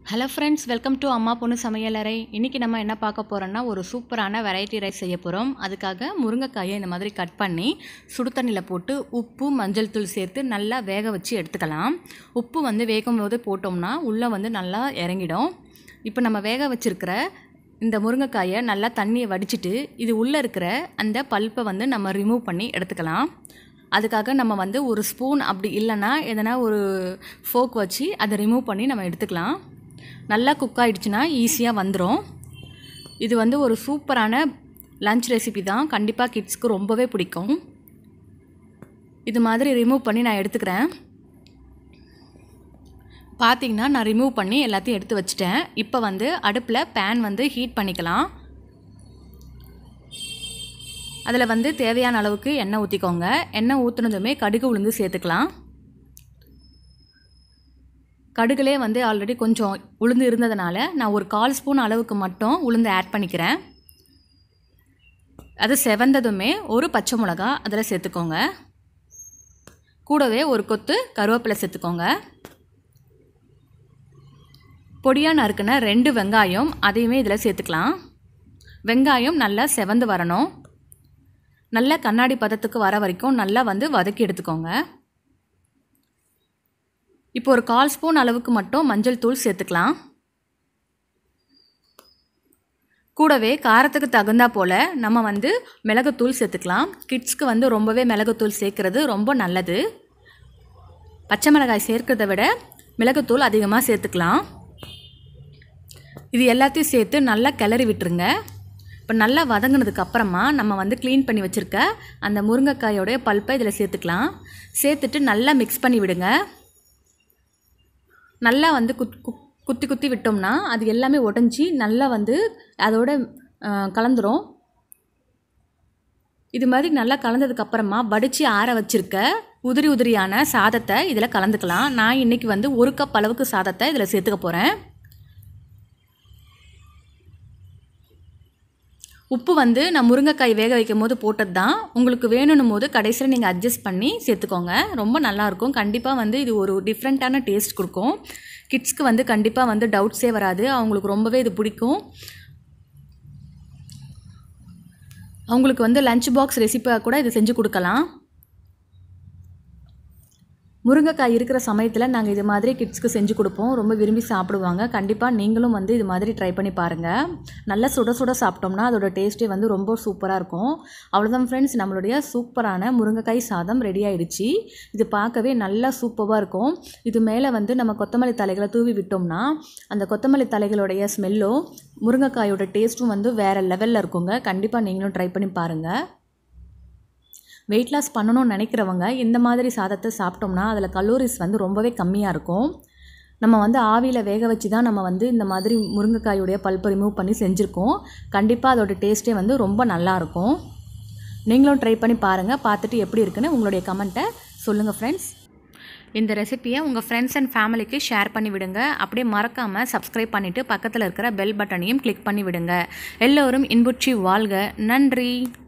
hello friends welcome to அம்மா பொண்ணு சமையலறை இன்றைக்கி நம்ம என்ன பார்க்க போகிறோன்னா ஒரு சூப்பரான வெரைட்டி ரைஸ் செய்ய போகிறோம் அதுக்காக முருங்கைக்காயை இந்த மாதிரி கட் பண்ணி சுடு தண்ணியில் போட்டு உப்பு மஞ்சள் தூள் சேர்த்து நல்லா வேக வச்சு எடுத்துக்கலாம் உப்பு வந்து வேகும் போது போட்டோம்னா உள்ளே வந்து நல்லா இறங்கிடும் இப்போ நம்ம வேக வச்சுருக்கிற இந்த முருங்கைக்காயை நல்லா தண்ணியை வடிச்சிட்டு இது உள்ளே இருக்கிற அந்த பல்ப்பை வந்து நம்ம ரிமூவ் பண்ணி எடுத்துக்கலாம் அதுக்காக நம்ம வந்து ஒரு ஸ்பூன் அப்படி இல்லைன்னா எதனா ஒரு ஃபோக் வச்சு அதை ரிமூவ் பண்ணி நம்ம எடுத்துக்கலாம் நல்லா குக் ஆகிடுச்சுன்னா ஈஸியாக வந்துடும் இது வந்து ஒரு சூப்பரான லஞ்ச் ரெசிபி தான் கண்டிப்பாக கிட்ஸ்க்கு ரொம்பவே பிடிக்கும் இது மாதிரி ரிமூவ் பண்ணி நான் எடுத்துக்கிறேன் பார்த்தீங்கன்னா நான் ரிமூவ் பண்ணி எல்லாத்தையும் எடுத்து வச்சிட்டேன் இப்போ வந்து அடுப்பில் பேன் வந்து ஹீட் பண்ணிக்கலாம் அதில் வந்து தேவையான அளவுக்கு எண்ணெய் ஊற்றிக்கோங்க எண்ணெய் ஊற்றுனதுமே கடுகு உளுந்து சேர்த்துக்கலாம் கடுகுலே வந்து ஆல்ரெடி கொஞ்சம் உளுந்து இருந்ததுனால நான் ஒரு கால் ஸ்பூன் அளவுக்கு மட்டும் உளுந்து ஆட் பண்ணிக்கிறேன் அது செவந்ததுமே ஒரு பச்சை மிளகா அதில் சேர்த்துக்கோங்க கூடவே ஒரு கொத்து கருவேப்பிலை சேர்த்துக்கோங்க பொடியாக நறுக்குன ரெண்டு வெங்காயம் அதையுமே இதில் சேர்த்துக்கலாம் வெங்காயம் நல்லா செவந்து வரணும் நல்ல கண்ணாடி பதத்துக்கு வர வரைக்கும் நல்லா வந்து வதக்கி எடுத்துக்கோங்க இப்போ ஒரு கால் ஸ்பூன் அளவுக்கு மட்டும் மஞ்சள் தூள் சேர்த்துக்கலாம் கூடவே காரத்துக்கு தகுந்தா போல் நம்ம வந்து மிளகுத்தூள் சேர்த்துக்கலாம் கிட்ஸ்க்கு வந்து ரொம்பவே மிளகுத்தூள் சேர்க்குறது ரொம்ப நல்லது பச்சை மிளகாய் சேர்க்கிறத விட மிளகுத்தூள் அதிகமாக சேர்த்துக்கலாம் இது எல்லாத்தையும் சேர்த்து நல்லா கிளறி விட்டுருங்க இப்போ நல்லா வதங்கினதுக்கு அப்புறமா நம்ம வந்து க்ளீன் பண்ணி வச்சுருக்க அந்த முருங்கைக்காயோடைய பல்ப்பை இதில் சேர்த்துக்கலாம் சேர்த்துட்டு நல்லா மிக்ஸ் பண்ணி விடுங்க நல்லா வந்து குத் குத் குத்தி குத்தி விட்டோம்னா அது எல்லாமே உடஞ்சி நல்லா வந்து அதோட கலந்துரும் இது மாதிரி நல்லா கலந்ததுக்கப்புறமா வடித்து ஆற வச்சுருக்க உதிரி உதிரியான சாதத்தை இதில் கலந்துக்கலாம் நான் இன்றைக்கி வந்து ஒரு கப் அளவுக்கு சாதத்தை இதில் சேர்த்துக்க போகிறேன் உப்பு வந்து நான் முருங்கைக்காய் வேக வைக்கும் போது போட்டது தான் உங்களுக்கு வேணும்னும் போது கடைசியில் நீங்கள் அட்ஜஸ்ட் பண்ணி சேர்த்துக்கோங்க ரொம்ப நல்லாயிருக்கும் கண்டிப்பாக வந்து இது ஒரு டிஃப்ரெண்ட்டான டேஸ்ட் கொடுக்கும் கிட்ஸ்க்கு வந்து கண்டிப்பாக வந்து டவுட்ஸே வராது அவங்களுக்கு ரொம்பவே இது பிடிக்கும் அவங்களுக்கு வந்து லஞ்ச் பாக்ஸ் ரெசிப்பியாக கூட இது செஞ்சு கொடுக்கலாம் முருங்கைக்காய் இருக்கிற சமயத்தில் நாங்கள் இது மாதிரி கிட்ஸ்க்கு செஞ்சு கொடுப்போம் ரொம்ப விரும்பி சாப்பிடுவாங்க கண்டிப்பாக நீங்களும் வந்து இது மாதிரி ட்ரை பண்ணி பாருங்கள் நல்லா சுட சுட சாப்பிட்டோம்னா அதோட டேஸ்ட்டே வந்து ரொம்ப சூப்பராக இருக்கும் அவ்வளோதான் ஃப்ரெண்ட்ஸ் நம்மளுடைய சூப்பரான முருங்கைக்காய் சாதம் ரெடி ஆகிடுச்சு இது பார்க்கவே நல்லா சூப்பராக இருக்கும் இது மேலே வந்து நம்ம கொத்தமல்லி தலைகளை தூவி விட்டோம்னா அந்த கொத்தமல்லி தலைகளுடைய ஸ்மெல்லும் முருங்கைக்காயோட டேஸ்ட்டும் வந்து வேறு லெவலில் இருக்குங்க கண்டிப்பாக நீங்களும் ட்ரை பண்ணி பாருங்கள் வெயிட் லாஸ் பண்ணணும்னு நினைக்கிறவங்க இந்த மாதிரி சாதத்தை சாப்பிட்டோம்னா அதில் கலோரிஸ் வந்து ரொம்பவே கம்மியாக இருக்கும் நம்ம வந்து ஆவியில் வேக வச்சு தான் நம்ம வந்து இந்த மாதிரி முருங்கைக்காயுடைய பல்ப்பை ரிமூவ் பண்ணி செஞ்சுருக்கோம் கண்டிப்பாக அதோட டேஸ்ட்டே வந்து ரொம்ப நல்லாயிருக்கும் நீங்களும் ட்ரை பண்ணி பாருங்கள் பார்த்துட்டு எப்படி இருக்குன்னு உங்களுடைய கமெண்ட்டை சொல்லுங்கள் ஃப்ரெண்ட்ஸ் இந்த ரெசிப்பியை உங்கள் ஃப்ரெண்ட்ஸ் அண்ட் ஃபேமிலிக்கு ஷேர் பண்ணி விடுங்க அப்படியே மறக்காமல் சப்ஸ்கிரைப் பண்ணிவிட்டு பக்கத்தில் இருக்கிற பெல் பட்டனையும் கிளிக் பண்ணி விடுங்க எல்லோரும் இன்புற்றி வாழ்க நன்றி